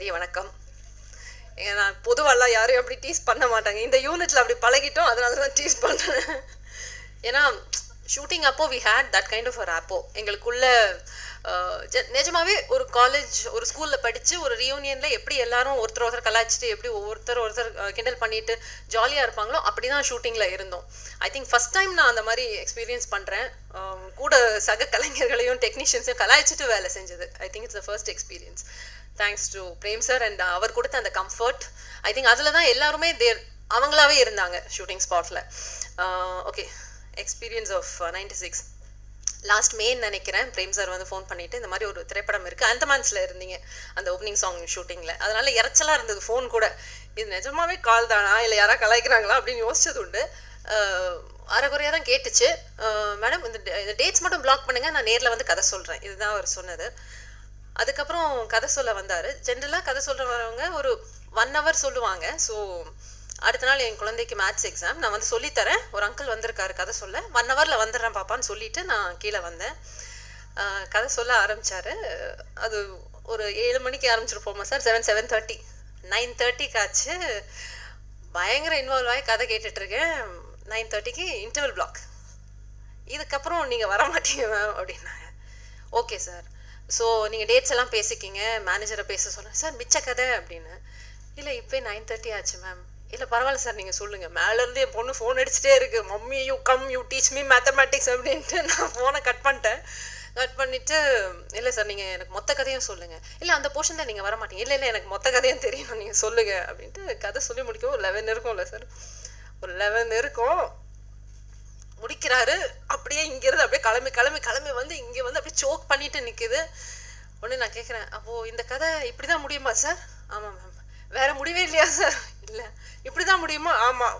பெரிய வணக்கம் ஏங்க, நான் பொதுவாலாம் யாரையும் அப்படி டீஸ் பண்ண மாட்டாங்க இந்த யூனிட்ல அப்படி பழகிட்டோம் அதனால தான் டீஸ் பண்ணுறேன் ஏன்னா ஷூட்டிங் அப்போ we had that kind of ஒரு ஆப்போ எங்களுக்குள்ள அஹ், ஜ- நிஜமாவே ஒரு காலேஜ் ஒரு ஸ்கூல்ல படிச்சு ஒரு ரியூனியன்ல எப்படி எல்லாரும் ஒருத்தர் ஒருத்தர் கலாய்ச்சிட்டு எப்படி ஒவ்வொருத்தர் ஒருத்தர் அஹ், கிண்டல் பண்ணிட்டு ஜாலியா இருப்பாங்களோ அப்படிதான் ஷூட்டிங்ல இருந்தோம் ஐ திங்க் ஃபர்ஸ்ட் டைம் நான் அந்த மாதிரி எக்ஸ்பீரியன்ஸ் பண்றேன் அஹ், கூட சக கலைஞர்களையும் டெக்னீஷியன்ஸையும் கலாய்ச்சிட்டு வேலை செஞ்சது I think it's the first experience thanks to Prem sir and அவர் கொடுத்த அந்த கம்ஃபர்ட் ஐ திங்க் அதில் தான் எல்லாருமே தேர் அவங்களாவே இருந்தாங்க ஷூட்டிங் ஸ்பாட்டில் okay experience of ninety six last மேன்னு நினைக்கிறேன் பிரேம் சார் வந்து ஃபோன் பண்ணிட்டு இந்த மாதிரி ஒரு திரைப்படம் இருக்குது அந்தமான்ஸில் இருந்தீங்க அந்த ஓப்பனிங் சாங் ஷூட்டிங்கில் அதனால இறைச்சலாக இருந்தது ஃபோன் கூட இது நிஜமாவே கால் தானா இல்லை யாரா கலாய்க்கிறாங்களா அப்படின்னு யோசிச்சது உண்டு அஹ், அரைகுறையாக தான் கேட்டுச்சு மேடம் இந்த da- இந்த டேட்ஸ் மட்டும் பிளாக் பண்ணுங்க நான் நேரில் வந்து கதை சொல்கிறேன் இதுதான் அவர் சொன்னது அதுக்கப்புறம் கதை சொல்ல வந்தார் ஜென்ரலாக கதை சொல்ற வரவங்க ஒரு ஒன் ஹவர் சொல்லுவாங்க ஸோ அடுத்த நாள் என் குழந்தைக்கு மேத்ஸ் எக்ஸாம் நான் வந்து சொல்லித்தரேன் ஒரு அங்கிள் வந்திருக்காரு கதை சொல்ல ஒன் ஹவரில் வந்துடுறேன் பாப்பான்னு சொல்லிட்டு நான் கீழே வந்தேன் ஆஹ் கதை சொல்ல ஆரம்பிச்சாரு அது ஒரு ஏழு மணிக்கு ஆரம்பிச்சிருப்போமா sir seven seven thirty nine தேர்ட்டிக்கு ஆச்சு பயங்கர இன்வால்வ் ஆகி கதை கேட்டுட்டு இருக்கேன் நைன் தேர்ட்டிக்கு இன்டர்வல் பிளாக் இதுக்கப்புறம் நீங்கள் வர மாட்டீங்க மேம் அப்படின்னாங்க ஓகே சார் ஸோ நீங்கள் டேட்ஸ் எல்லாம் பேசிக்கிங்க மேனேஜரை பேச சொன்னேன் சார் மிச்ச கதை அப்படின்னு இல்லை இப்போ நைன் தேர்ட்டி ஆச்சு மேம் இல்லை பரவாயில்ல சார் நீங்கள் சொல்லுங்கள் மேலேருந்து என் பொண்ணு ஃபோன் அடிச்சுட்டே இருக்கு mummy you come you teach me mathematics அப்படின்ட்டு நான் ஃபோனை கட் பண்ணிட்டேன் கட் பண்ணிவிட்டு இல்லை சார் நீங்கள் எனக்கு மொத்த கதையும் சொல்லுங்கள் இல்லை அந்த போர்ஷன் தான் நீங்கள் வர மாட்டீங்க இல்லை இல்லை எனக்கு மொத்த கதையும் தெரியும் நீங்கள் சொல்லுங்கள் அப்படின்ட்டு கதை சொல்லி முடிக்கவும் ஒரு லெவன் இருக்கும்ல சார் ஒரு லெவன் இருக்கும் முடிக்கிறாரு அப்படியே இங்கிருந்து அப்படியே கிளம்பி கிளம்பி கிளம்பி வந்து இங்கே வந்து அப்படியே சோக் பண்ணிட்டு நிற்குது உடனே நான் கேட்குறேன் அப்போது இந்த கதை இப்படி தான் முடியுமா சார் ஆமாம் மேம் வேற முடிவே இல்லையா சார் இல்லை இப்படி தான் முடியுமா ஆமாம்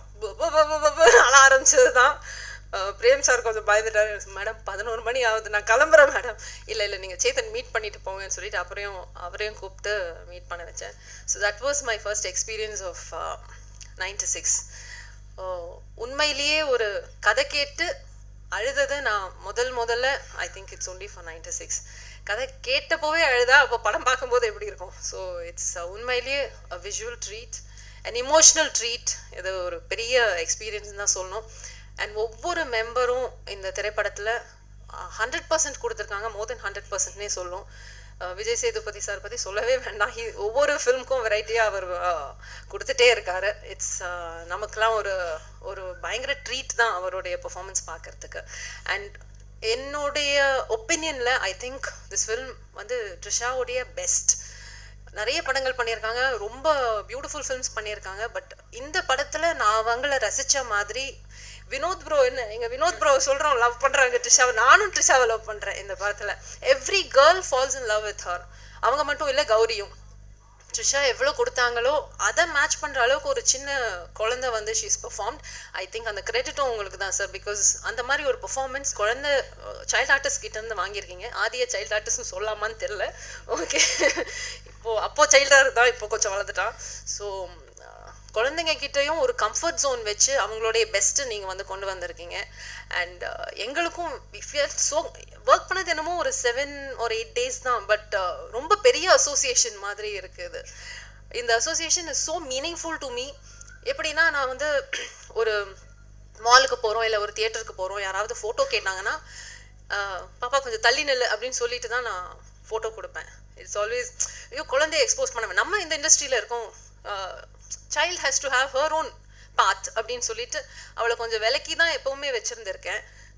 அழ ஆரம்பிச்சது தான் பிரேம் சார் கொஞ்சம் பயந்துட்டாரு மேடம் பதினோரு மணி ஆகுது நான் கிளம்புறேன் மேடம் இல்லை இல்லை நீங்கள் சேத்தன் மீட் பண்ணிட்டு போங்கன்னு சொல்லிட்டு அப்புறம் அவரையும் கூப்பிட்டு மீட் பண்ண வச்சேன் so that was my first experience of ninety six உண்மையிலேயே ஒரு கதை கேட்டு அழுதது நான் முதல் முதல்ல I think it's only for ninety six கதை கேட்டப்போவே அழுதா அப்போ படம் பார்க்கும்போது எப்படி இருக்கும் ஸோ இட்ஸ் உண்மையிலேயே a visual treat and emotional treat இது ஒரு பெரிய எக்ஸ்பீரியன்ஸ் தான் சொல்லணும் அண்ட் ஒவ்வொரு மெம்பரும் இந்த திரைப்படத்தில் ஹண்ட்ரட் பர்சன்ட் கொடுத்துருக்காங்க மோர் தென் ஹண்ட்ரட் பர்சன்ட்னே சொல்லும் அஹ் விஜய் சேதுபதி சார் பற்றி சொல்லவே வேண்டாம் He- ஒவ்வொரு ஃபிலிம்க்கும் வெரைட்டியாக அவர் அஹ், கொடுத்துட்டே இருக்காரு இட்ஸ் நமக்கெல்லாம் ஒரு ஒரு பயங்கர ட்ரீட் தான் அவருடைய பெர்ஃபார்மன்ஸ் பார்க்கறதுக்கு அண்ட் என்னுடைய ஒப்பீனியனில் ஐ திங்க் திஸ் ஃபில்ம் வந்து ட்ரிஷாவுடைய பெஸ்ட் நிறைய படங்கள் பண்ணியிருக்காங்க ரொம்ப பியூட்டிஃபுல் ஃபிலிம்ஸ் பண்ணியிருக்காங்க பட் இந்த படத்தில் நான் அவங்கள ரசித்த மாதிரி வினோத் ப்ரோ என்ன எங்கள் வினோத் ப்ரோ சொல்கிறோம் லவ் பண்ணுறாங்க ட்ரிஷாவை நானும் ட்ரிஷாவை லவ் பண்ணுறேன் இந்த படத்தில் every girl falls in love with her அவங்க மட்டும் இல்லை கௌரியும் ட்ரிஷா எவ்வளோ கொடுத்தாங்களோ அதை மேட்ச் பண்ணுற அளவுக்கு ஒரு சின்ன குழந்தை வந்து ஷீஸ் பெர்ஃபார்ம்ட் ஐ திங்க் அந்த கிரெடிட்டும் உங்களுக்கு தான் சார் பிகாஸ் அந்த மாதிரி ஒரு பெர்ஃபார்மன்ஸ் குழந்தை சைல்ட் ஆர்டிஸ்ட் கிட்ட இருந்து வாங்கியிருக்கீங்க ஆதிய சைல்ட் ஆர்டிஸ்ட்னு சொல்லலாமான்னு தெரில ஓகே இப்போ அப்போ சைல்டாக இருந்தால் இப்போ கொஞ்சம் வளர்ந்துட்டான் ஸோ குழந்தைங்க கிட்டேயும் ஒரு கம்ஃபர்ட் ஜோன் வச்சு அவங்களுடைய பெஸ்ட்டு நீங்கள் வந்து கொண்டு வந்திருக்கீங்க அண்ட் எங்களுக்கும் ஸோ ஒர்க் பண்ணது என்னமோ ஒரு செவன் ஒரு எயிட் டேஸ் தான் பட் ரொம்ப பெரிய அசோசியேஷன் மாதிரி இருக்குது இந்த association is so meaningful to me எப்படின்னா நான் வந்து ஒரு மாலுக்கு போகிறோம் இல்லை ஒரு தியேட்டருக்கு போகிறோம் யாராவது ஃபோட்டோ கேட்டாங்கன்னா ஆஹ் பாப்பா கொஞ்சம் தள்ளி நில்லு அப்படின்னு சொல்லிட்டு தான் நான் ஃபோட்டோ கொடுப்பேன் இட்ஸ் ஆல்வேஸ் ஐயோ குழந்தைய எக்ஸ்போஸ் பண்ண நம்ம இந்த இண்டஸ்ட்ரியில் இருக்கோம் child has to have her own path அப்படின்னு சொல்லிட்டு அவளை கொஞ்சம் விலக்கி தான் எப்பவுமே வச்சுருந்துருக்கேன்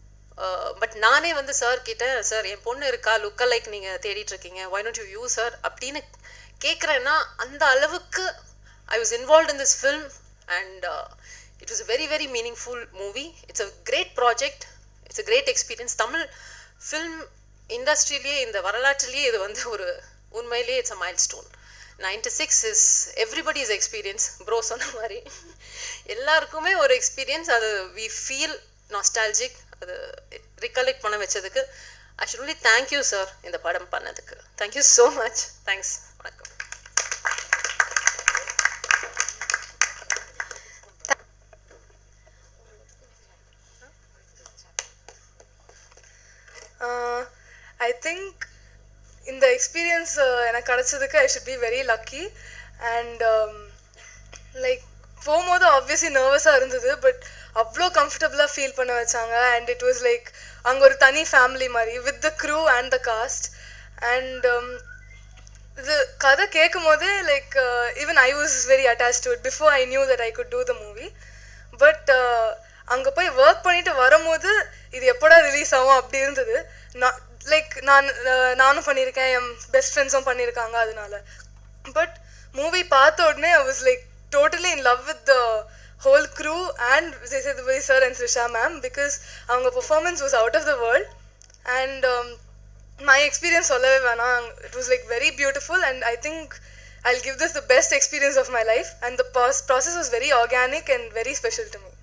பட் நானே வந்து சார் கிட்ட சார் என் பொண்ணு இருக்கா லுக்க லைக் நீங்கள் தேடிட்டு இருக்கீங்க why not you use sir அப்படின்னு கேட்குறேன்னா அந்த அளவுக்கு I was involve in this film and it was very very meaningful movie it's a great project it's a great experience Tamil film இண்டஸ்ட்ரியிலேயே இந்த வரலாற்றிலேயே இது வந்து ஒரு உண்மையிலேயே it's a milestone ninety six is everybody's experience bro சொன்ன மாதிரி எல்லாருக்குமே ஒரு எக்ஸ்பீரியன்ஸ் அது வி ஃபீல் நாஸ்டாலஜிக் அது ரிகலெக்ட் பண்ண வச்சதுக்கு ஆக்சுவலி தேங்க்யூ சார் இந்த படம் பண்ணதுக்கு தேங்க்யூ ஸோ மச் தேங்க்ஸ் வணக்கம் ஐ திங்க் இந்த எக்ஸ்பீரியன்ஸ் எக்ஸ்பீரியன்ஸ் எனக்கு கிடச்சதுக்கு I should be very lucky and like போகும்போது ஆப்வியஸ்லி நர்வஸாக இருந்தது பட் அவ்வளோ கம்ஃபர்டபுளாக ஃபீல் பண்ண வச்சாங்க அண்ட் இட் வாஸ் லைக் அங்கே ஒரு தனி ஃபேமிலி மாதிரி with the crew and the cast and இது கதை கேட்கும் போதே like even I was very attach to it before I knew that I could do the movie but அங்கே போய் ஒர்க் பண்ணிட்டு வரும்போது இது எப்படா ரிலீஸ் ஆகும் அப்படி இருந்தது நான் லைக் நான் uh, நானும் பண்ணியிருக்கேன் என் பெஸ்ட் ஃப்ரெண்ட்ஸும் பண்ணியிருக்காங்க அதனால பட் மூவி பார்த்த உடனே I was like totally in love with the whole crew and Vijay Sethupathi sir and Trisha ma'am because அவங்க performance was out of the world and my experience சொல்லவே வேணாம் it was like very beautiful and I think I'll give this the best experience of my life and the pos- process was very organic and very special to me